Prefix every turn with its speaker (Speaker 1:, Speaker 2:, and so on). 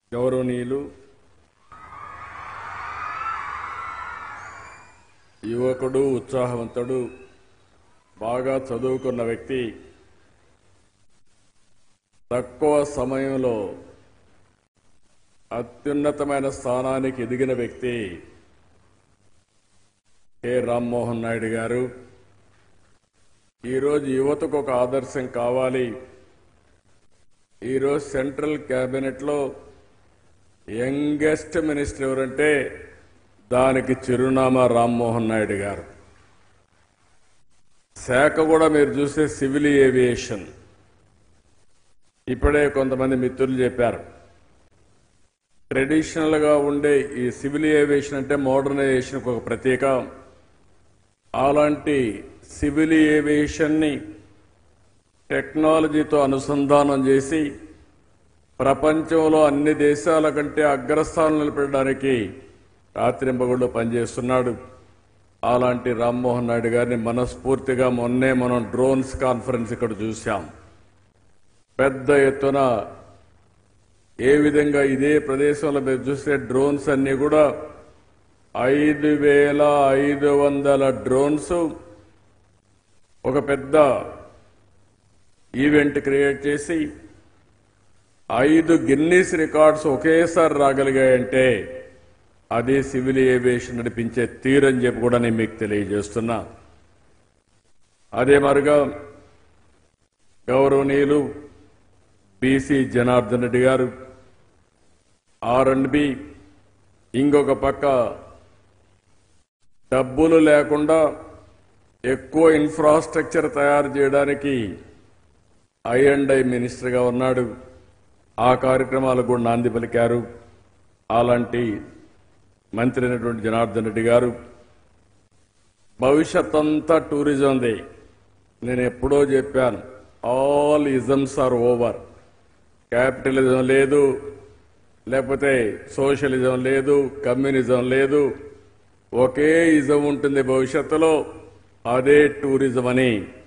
Speaker 1: గౌరవనీయులు యువకుడు ఉత్సాహవంతుడు బాగా చదువుకున్న వ్యక్తి తక్కువ సమయంలో అత్యున్నతమైన స్థానానికి ఎదిగిన వ్యక్తి కె రామ్మోహన్ నాయుడు గారు ఈరోజు యువతకు ఒక ఆదర్శం కావాలి ఈరోజు సెంట్రల్ క్యాబినెట్లో యంగెస్ట్ మినిస్టర్ ఎవరంటే దానికి చిరునామా రామ్మోహన్ నాయుడు గారు శాఖ కూడా మీరు చూస్తే సివిల్ ఏవియేషన్ ఇప్పుడే కొంతమంది మిత్రులు చెప్పారు ట్రెడిషనల్ గా ఉండే ఈ సివిల్ ఏవియేషన్ అంటే మోడర్నైజేషన్ ఒక ప్రత్యేక అలాంటి సివిల్ ఏవియేషన్ ని టెక్నాలజీతో అనుసంధానం చేసి ప్రపంచంలో అన్ని దేశాల కంటే అగ్రస్థానం నిలబెట్టడానికి రాత్రింబగుళ్ళు పనిచేస్తున్నాడు అలాంటి రామ్మోహన్ నాయుడు గారిని మనస్ఫూర్తిగా మొన్నే మనం డ్రోన్స్ కాన్ఫరెన్స్ ఇక్కడ చూశాం పెద్ద ఎత్తున ఏ విధంగా ఇదే ప్రదేశంలో మీరు చూస్తే డ్రోన్స్ అన్ని కూడా ఐదు వేల ఐదు వందల డ్రోన్స్ ఒక పెద్ద ఈవెంట్ క్రియేట్ చేసి ఐదు గిన్నీస్ రికార్డ్స్ ఒకేసారి రాగలిగాయంటే అదే సివిల్ ఏవియేషన్ నడిపించే తీరని చెప్పి కూడా నేను మీకు తెలియజేస్తున్నా అదే మరుగా గౌరవనీయులు బీసీ జనార్దన్ రెడ్డి గారు ఆర్ అండ్ బి ఇంకొక పక్క డబ్బులు లేకుండా ఎక్కువ ఇన్ఫ్రాస్ట్రక్చర్ తయారు చేయడానికి ఐ అండ్ ఐ మినిస్టర్గా ఉన్నాడు ఆ కార్యక్రమాలకు కూడా నాంది పలికారు అలాంటి మంత్రి అయినటువంటి జనార్దన్ రెడ్డి గారు భవిష్యత్ అంతా టూరిజందే నేను ఎప్పుడో చెప్పాను all isms are over capitalism లేదు లేకపోతే సోషలిజం లేదు కమ్యూనిజం లేదు ఒకే ఇజం ఉంటుంది భవిష్యత్తులో అదే టూరిజం అని